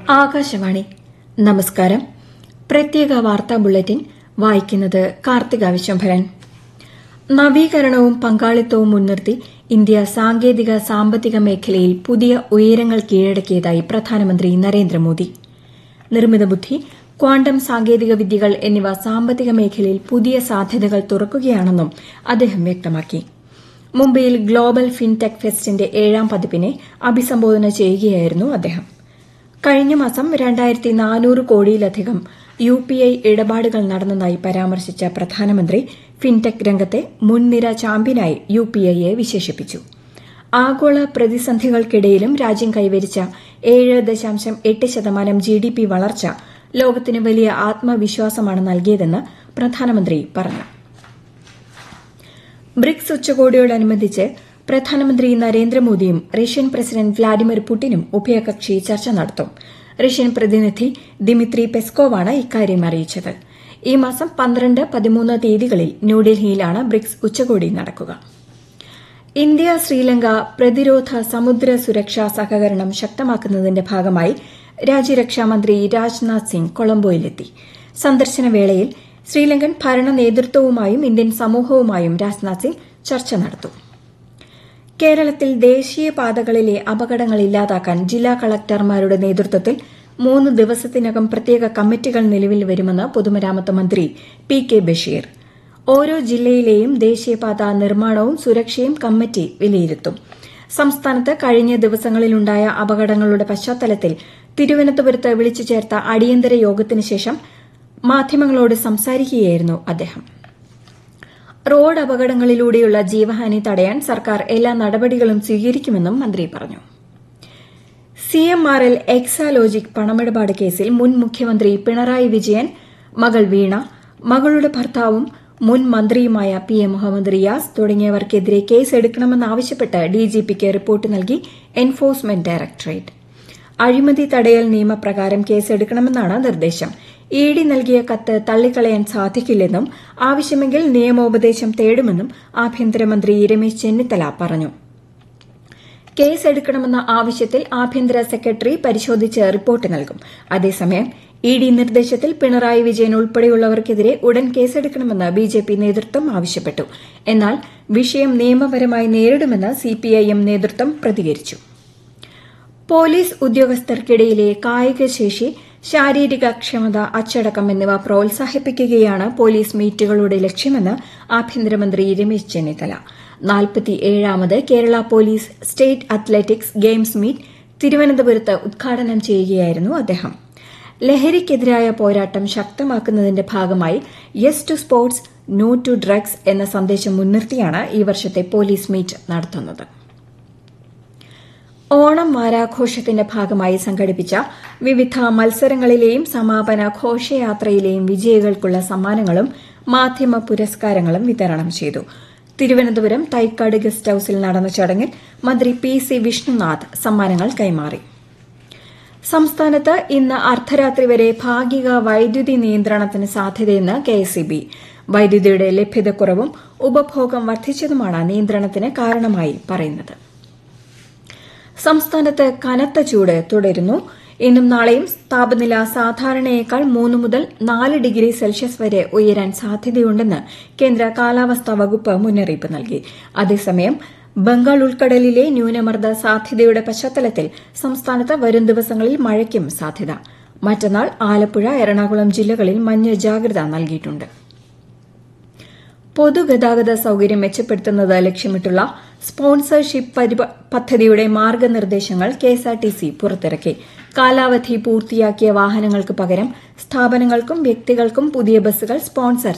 ആകാശവാണി നമസ്കാരം പ്രത്യേക വാർത്താ ബുള്ളറ്റിൻ വായിക്കുന്നത് കാർത്തിക വിശ്വംഭരൻ നവീകരണവും പങ്കാളിത്തവും മുൻനിർത്തി ഇന്ത്യ സാങ്കേതിക സാമ്പത്തിക മേഖലയിൽ പുതിയ ഉയരങ്ങൾ കീഴടക്കിയതായി പ്രധാനമന്ത്രി നരേന്ദ്രമോദി നിർമ്മിത ബുദ്ധി ക്വാണ്ടം സാങ്കേതിക വിദ്യകൾ എന്നിവ സാമ്പത്തിക മേഖലയിൽ പുതിയ സാധ്യതകൾ തുറക്കുകയാണെന്നും അദ്ദേഹം വ്യക്തമാക്കി മുംബൈയിൽ ഗ്ലോബൽ ഫിൻടെക് ഫെസ്റ്റിന്റെ ഏഴാം പതിപ്പിനെ അഭിസംബോധന ചെയ്യുകയായിരുന്നു അദ്ദേഹം കഴിഞ്ഞ മാസം രണ്ടായിരത്തി നാനൂറ് കോടിയിലധികം യു പി ഐ ഇടപാടുകൾ നടന്നതായി പരാമർശിച്ച പ്രധാനമന്ത്രി ഫിൻടെക് രംഗത്തെ മുൻനിര ചാമ്പ്യനായി യു പി ഐയെ വിശേഷിപ്പിച്ചു ആഗോള പ്രതിസന്ധികൾക്കിടയിലും രാജ്യം കൈവരിച്ച ഏഴ് ദശാംശം എട്ട് ശതമാനം ജി ഡി പി വളർച്ച ലോകത്തിന് വലിയ ആത്മവിശ്വാസമാണ് നൽകിയതെന്ന് പ്രധാനമന്ത്രി പറഞ്ഞു ബ്രിക്സ് ഉച്ചകോടിയോടനുബന്ധിച്ച് പ്രധാനമന്ത്രി നരേന്ദ്രമോദിയും റഷ്യൻ പ്രസിഡന്റ് വ്ളാഡിമിർ പുടിനും ഉഭയകക്ഷി ചർച്ച നടത്തും റഷ്യൻ പ്രതിനിധി ദിമിത്രി പെസ്കോവാണ് ഇക്കാര്യം അറിയിച്ചത് ഈ മാസം പന്ത്രണ്ട് പതിമൂന്ന് തീയതികളിൽ ന്യൂഡൽഹിയിലാണ് ബ്രിക്സ് ഉച്ചകോടി നടക്കുക ഇന്ത്യ ശ്രീലങ്ക പ്രതിരോധ സമുദ്ര സുരക്ഷാ സഹകരണം ശക്തമാക്കുന്നതിന്റെ ഭാഗമായി രാജ്യരക്ഷാമന്ത്രി രാജ്നാഥ് സിംഗ് കൊളംബോയിലെത്തി സന്ദർശന വേളയിൽ ശ്രീലങ്കൻ ഭരണ നേതൃത്വവുമായും ഇന്ത്യൻ സമൂഹവുമായും രാജ്നാഥ് സിംഗ് ചർച്ച നടത്തും കേരളത്തിൽ ദേശീയപാതകളിലെ അപകടങ്ങൾ ഇല്ലാതാക്കാൻ ജില്ലാ കളക്ടർമാരുടെ നേതൃത്വത്തിൽ മൂന്ന് ദിവസത്തിനകം പ്രത്യേക കമ്മിറ്റികൾ നിലവിൽ വരുമെന്ന് പൊതുമരാമത്ത് മന്ത്രി പി കെ ബഷീർ ഓരോ ജില്ലയിലെയും ദേശീയപാത നിർമ്മാണവും സുരക്ഷയും കമ്മിറ്റി വിലയിരുത്തും സംസ്ഥാനത്ത് കഴിഞ്ഞ ദിവസങ്ങളിലുണ്ടായ അപകടങ്ങളുടെ പശ്ചാത്തലത്തിൽ തിരുവനന്തപുരത്ത് വിളിച്ചു ചേർത്ത അടിയന്തര യോഗത്തിന് ശേഷം മാധ്യമങ്ങളോട് സംസാരിക്കുകയായിരുന്നു അദ്ദേഹം റോഡ് അപകടങ്ങളിലൂടെയുള്ള ജീവഹാനി തടയാൻ സർക്കാർ എല്ലാ നടപടികളും സ്വീകരിക്കുമെന്നും മന്ത്രി പറഞ്ഞു C M R L Exalogic പണമിടപാട് കേസിൽ മുൻ മുഖ്യമന്ത്രി പിണറായി വിജയൻ മകൾ വീണ മകളുടെ ഭർത്താവും മുൻ മന്ത്രിയുമായ പി എ മുഹമ്മദ് റിയാസ് തുടങ്ങിയവർക്കെതിരെ കേസെടുക്കണമെന്നാവശ്യപ്പെട്ട് ഡിജിപിക്ക് റിപ്പോർട്ട് നൽകി എൻഫോഴ്സ്മെന്റ് ഡയറക്ടറേറ്റ് അഴിമതി തടയൽ നിയമപ്രകാരം കേസെടുക്കണമെന്നാണ് നിർദ്ദേശം ഇ ഡി നൽകിയ കത്ത് തള്ളിക്കളയാൻ സാധിക്കില്ലെന്നും ആവശ്യമെങ്കിൽ നിയമോപദേശം തേടുമെന്നും ആഭ്യന്തരമന്ത്രി രമേശ് ചെന്നിത്തല പറഞ്ഞു കേസെടുക്കണമെന്ന ആവശ്യത്തിൽ ആഭ്യന്തര സെക്രട്ടറി പരിശോധിച്ച് റിപ്പോർട്ട് നൽകും അതേസമയം ഇ ഡി നിർദ്ദേശത്തിൽ പിണറായി വിജയൻ ഉൾപ്പെടെയുള്ളവർക്കെതിരെ ഉടൻ കേസെടുക്കണമെന്ന് ബിജെപി നേതൃത്വം ആവശ്യപ്പെട്ടു എന്നാൽ വിഷയം നിയമപരമായി നേരിടുമെന്ന് സിപിഐഎം നേതൃത്വം പ്രതികരിച്ചു പോലീസ് ഉദ്യോഗസ്ഥർക്കിടയിലെ കായികശേഷി ശാരീരിക ക്ഷമത അച്ചടക്കം എന്നിവ പ്രോത്സാഹിപ്പിക്കുകയാണ് പോലീസ് മീറ്റുകളുടെ ലക്ഷ്യമെന്ന് ആഭ്യന്തരമന്ത്രി രമേശ് ചെന്നിത്തല നാൽപ്പത്തിയേഴാമത് Kerala police state athletics games meet തിരുവനന്തപുരത്ത് ഉദ്ഘാടനം ചെയ്യുകയായിരുന്നു അദ്ദേഹം ലഹരിക്കെതിരായ പോരാട്ടം ശക്തമാക്കുന്നതിന്റെ ഭാഗമായി yes to sports no to drugs എന്ന സന്ദേശം മുൻനിർത്തിയാണ് ഈ വർഷത്തെ പോലീസ് മീറ്റ് നടത്തുന്നത് ഓണം വാരാഘോഷത്തിന്റെ ഭാഗമായി സംഘടിപ്പിച്ച വിവിധ മത്സരങ്ങളിലെയും സമാപന ഘോഷയാത്രയിലെയും വിജയികൾക്കുള്ള സമ്മാനങ്ങളും മാധ്യമ പുരസ്കാരങ്ങളും വിതരണം ചെയ്തു തിരുവനന്തപുരം തൈക്കാട് ഗസ്റ്റ് ഹൌസിൽ നടന്ന ചടങ്ങിൽ മന്ത്രി പി സി വിഷ്ണുനാഥ് സമ്മാനങ്ങൾ കൈമാറി സംസ്ഥാനത്ത് ഇന്ന് അർദ്ധരാത്രി വരെ ഭാഗിക വൈദ്യുതി നിയന്ത്രണത്തിന് സാധ്യതയെന്ന് കെഎസ്ഇബി വൈദ്യുതിയുടെ ലഭ്യതക്കുറവും ഉപഭോഗം വർദ്ധിച്ചതുമാണ് നിയന്ത്രണത്തിന് കാരണമായി പറയുന്നത് സംസ്ഥാനത്ത് കനത്ത ചൂട് തുടരുന്നു ഇന്നും നാളെയും താപനില സാധാരണയേക്കാൾ മൂന്ന് മുതൽ നാല് ഡിഗ്രി സെൽഷ്യസ് വരെ ഉയരാൻ സാധ്യതയുണ്ടെന്ന് കേന്ദ്ര കാലാവസ്ഥാ വകുപ്പ് മുന്നറിയിപ്പ് നൽകി അതേസമയം ബംഗാൾ ഉൾക്കടലിലെ ന്യൂനമർദ്ദ സാധ്യതയുടെ പശ്ചാത്തലത്തിൽ സംസ്ഥാനത്ത് വരും ദിവസങ്ങളിൽ മഴയ്ക്കും സാധ്യത മറ്റന്നാൾ ആലപ്പുഴ എറണാകുളം ജില്ലകളിൽ മഞ്ഞ ജാഗ്രത നൽകിയിട്ടുണ്ട് പൊതുഗതാഗത സൌകര്യം മെച്ചപ്പെടുത്തുന്നത് ലക്ഷ്യമിട്ടുള്ള സ്പോൺസർഷിപ്പ് പദ്ധതിയുടെ മാർഗനിർദ്ദേശങ്ങൾ കെഎസ്ആർടിസി പുറത്തിറക്കി കാലാവധി പൂർത്തിയാക്കിയ വാഹനങ്ങൾക്ക് പകരം സ്ഥാപനങ്ങൾക്കും വ്യക്തികൾക്കും പുതിയ ബസ്സുകൾ സ്പോൺസർ